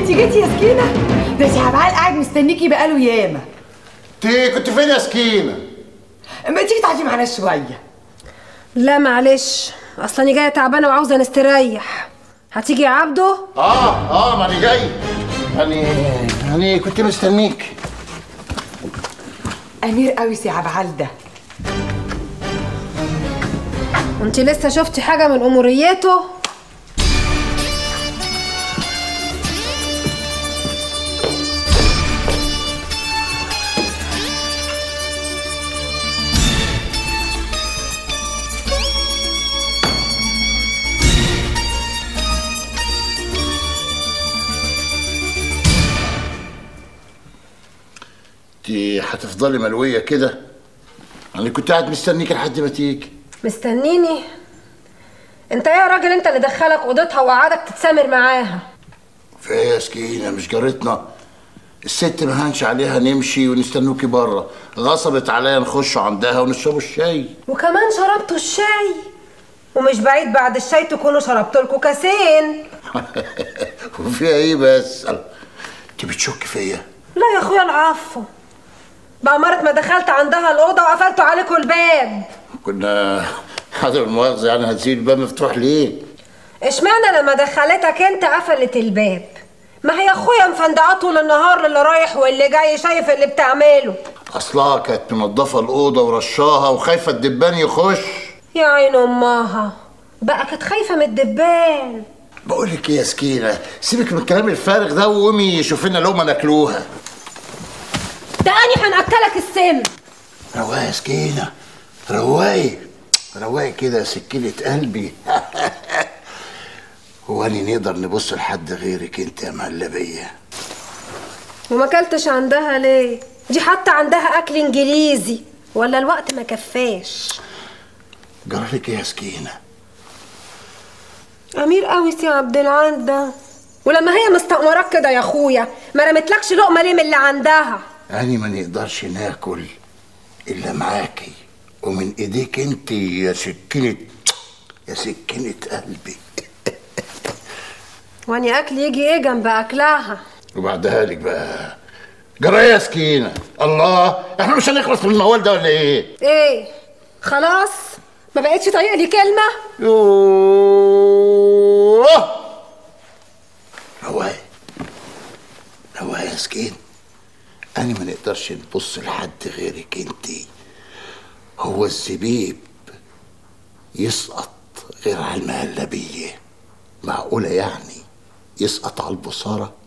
انت جيتي يا سكينه ده سي عبعال قاعد مستنيكي بقاله ياما تي كنت فين يا سكينه ما تيجي تقعدي معانا شويه لا معلش اصلا انا جايه تعبانه وعاوزه نستريح هتيجي يا عبده اه اه ما انا جاي يعني يعني كنت مستنيك امير قوي سي عبعال ده انت لسه شفتي حاجه من اموريته انت هتفضلي ملويه كده انا كنت قاعد مستنيك لحد ما تيجي مستنيني انت ايه يا راجل انت اللي دخلك اوضتها وقعدك تتسامر معاها في ايه يا سكينه مش جارتنا الست ما هانش عليها نمشي ونستنوكي بره غصبت عليا نخش عندها ونشربوا الشاي وكمان شربتوا الشاي ومش بعيد بعد الشاي تكونوا شربتوا لكم كاسين وفيها ايه بس انت بتشك فيا لا يا اخويا العفو بأمارة ما دخلت عندها الأوضة وقفلتوا عليكم الباب كنا حاضر المؤاخذه يعني هتسيب الباب مفتوح ليه اشمعنى لما دخلتك انت قفلت الباب ما هي اخويا مفندقاه طول النهار اللي رايح واللي جاي شايف اللي بتعمله اصلها كانت منضفه الاوضه ورشاها وخايفه الدبان يخش يا عين امها بقى كانت خايفه من الدبان بقول لك ايه يا سكينه سيبك من الكلام الفارغ ده وقومي شوفي لنا لقمه ناكلوها ده اني هنأكلك السم رواقي يا سكينه رواقي رواقي كده يا سكينه قلبي هو أني نقدر نبص لحد غيرك انت يا مهلبيه وما اكلتش عندها ليه دي حتى عندها اكل انجليزي ولا الوقت ما كفاش جرالك ايه يا سكينه امير قوي سي عبد العال ده ولما هي مستأمراك كده يا اخويا ما رمتلكش لقمه ليه من اللي عندها أني ما نقدرش ناكل إلا معاكي ومن إيديك أنت يا سكينة يا سكينة قلبي واني اكل يجي ايه جنب اكلها وبعدها لك بقى جرى يا سكينة الله احنا مش هنخلص من الموال ده ولا ايه؟ ايه خلاص ما بقتش طايقه لي كلمه يوه رواق رواق يا سكين أنا ما نقدرش نبص لحد غيرك انت هو الزبيب يسقط غير على المهلبية معقولة يعني يسقط على البصارة